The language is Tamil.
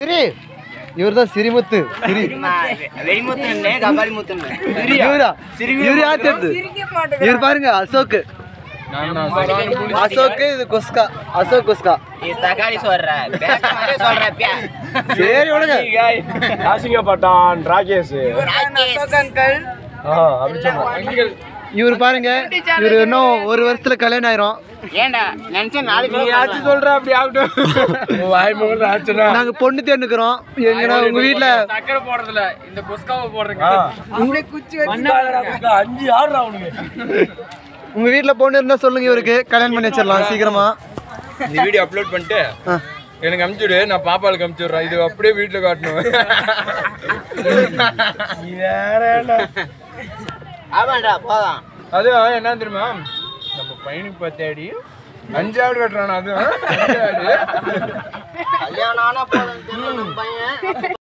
சிரி இவர் தான் சிரிமுத்து சிரி வெடிமுத்துன்னு கபாலி முத்துன்னு இவரா இவர் யார் தெரியுது இவர் பாருங்க அசோக் அசோக் இது குஸ்கா அசோக் குஸ்கா இது தக்காளி சொல்ற பேச மாதிரி சொல்ற பியா சரி விடுங்க ஆசிங்கப்பட்டான் ராகேஷ் அங்கிள் அப்படி சொல்றேன் இவர் பாருங்க இவர் இன்னும் ஒரு வருஷத்துல கல்யாணம் ஆயிரும் ஏன்டா நினைச்சா நாலு நீ ஆச்சு சொல்ற அப்படி ஆகட்டும் வாய் முகல் ஆச்சுனா நாங்க பொண்ணு தேர்ந்துக்கிறோம் எங்கன்னா உங்க வீட்ல சக்கரை போடுறதுல இந்த குஸ்காவை போடுறீங்க அஞ்சு ஆறு அவனுக்கு உங்க வீட்ல பொண்ணு இருந்தா சொல்லுங்க இவருக்கு கல்யாணம் பண்ணி வச்சிடலாம் சீக்கிரமா இந்த வீடியோ அப்லோட் பண்ணிட்டு ஆ. எனக்கு அனுப்பிச்சுடு நான் பாப்பாளுக்கு அனுப்பிச்சுடுறேன் இது அப்படியே வீட்டுல காட்டணும் நீ வேற ஆமாண்டா போதும் அதுவும் என்ன தெரியுமா நம்ம பையனுக்கு பத்தாடி அஞ்சாவது கட்டுறான் அதுவும் அஞ்சாவது கல்யாணம் ஆனா போதும் தெரியும் நம்ம பையன்